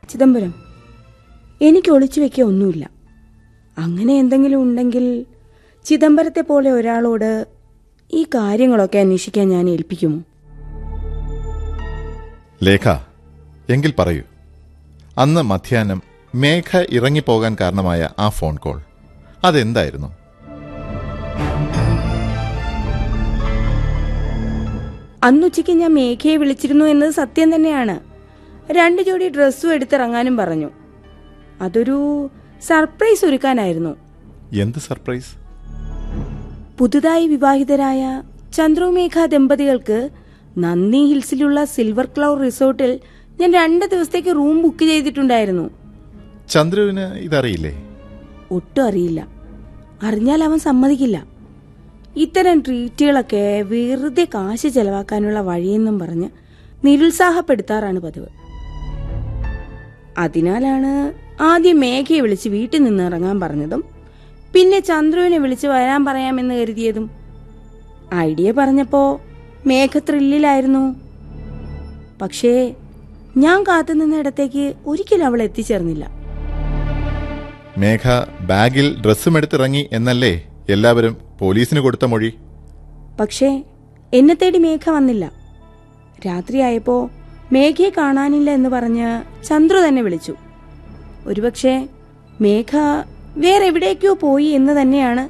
ചിദംബരം എനിക്ക് ഒളിച്ചു വെക്കുക ഒന്നുമില്ല അങ്ങനെ എന്തെങ്കിലും ഉണ്ടെങ്കിൽ ചിദംബരത്തെ പോലെ ഒരാളോട് ഈ കാര്യങ്ങളൊക്കെ അന്വേഷിക്കാൻ ഞാൻ ഏൽപ്പിക്കുമോ ലേഖ എങ്കിൽ പറയൂ അന്ന് മധ്യാഹ്നം മേഘ ഇറങ്ങിപ്പോകാൻ കാരണമായ ആ ഫോൺ കോൾ അതെന്തായിരുന്നു അന്നുച്ചയ്ക്ക് ഞാൻ മേഘയെ വിളിച്ചിരുന്നു എന്നത് സത്യം തന്നെയാണ് രണ്ട് ജോഡി ഡ്രസ്സും എടുത്തിറങ്ങാനും പറഞ്ഞു അതൊരു സർപ്രൈസ് ഒരുക്കാനായിരുന്നു എന്ത് സർപ്രൈസ് പുതുതായി വിവാഹിതരായ ചന്ദ്രുമേഘ ദമ്പതികൾക്ക് നന്ദി ഹിൽസിലുള്ള സിൽവർ ക്ലൗ റിസോർട്ടിൽ ഞാൻ രണ്ട് ദിവസത്തേക്ക് റൂം ബുക്ക് ചെയ്തിട്ടുണ്ടായിരുന്നു ചന്ദ്രുവിന് ഇതറിയില്ലേ ഒട്ടും അറിയില്ല അറിഞ്ഞാൽ അവൻ സമ്മതിക്കില്ല ഇത്തരം ട്രീറ്റുകളൊക്കെ വെറുതെ കാശ് ചെലവാക്കാനുള്ള വഴിയെന്നും പറഞ്ഞ് നിരുത്സാഹപ്പെടുത്താറാണ് പതിവ് അതിനാലാണ് ആദ്യം മേഘയെ വിളിച്ച് വീട്ടിൽ നിന്ന് ഇറങ്ങാൻ പറഞ്ഞതും പിന്നെ ചന്ദ്രുവിനെ വിളിച്ച് വരാൻ പറയാമെന്ന് കരുതിയതും ഐഡിയ പറഞ്ഞപ്പോ മേഘ ത്രില്ലിലായിരുന്നു പക്ഷേ ഞാൻ കാത്തുനിന്ന ഇടത്തേക്ക് ഒരിക്കലും അവൾ എത്തിച്ചേർന്നില്ല മേഘ ബാഗിൽ ഡ്രസ്സും എടുത്തിറങ്ങി എന്നല്ലേ എല്ലാവരും പോലീസിന് കൊടുത്ത മൊഴി പക്ഷേ എന്നെ തേടി മേഘ വന്നില്ല രാത്രിയായപ്പോ മേഘയെ കാണാനില്ല എന്ന് പറഞ്ഞ് ചന്ദ്രു തന്നെ വിളിച്ചു ഒരുപക്ഷെ മേഘ വേറെ എവിടേക്കോ പോയി എന്ന് തന്നെയാണ്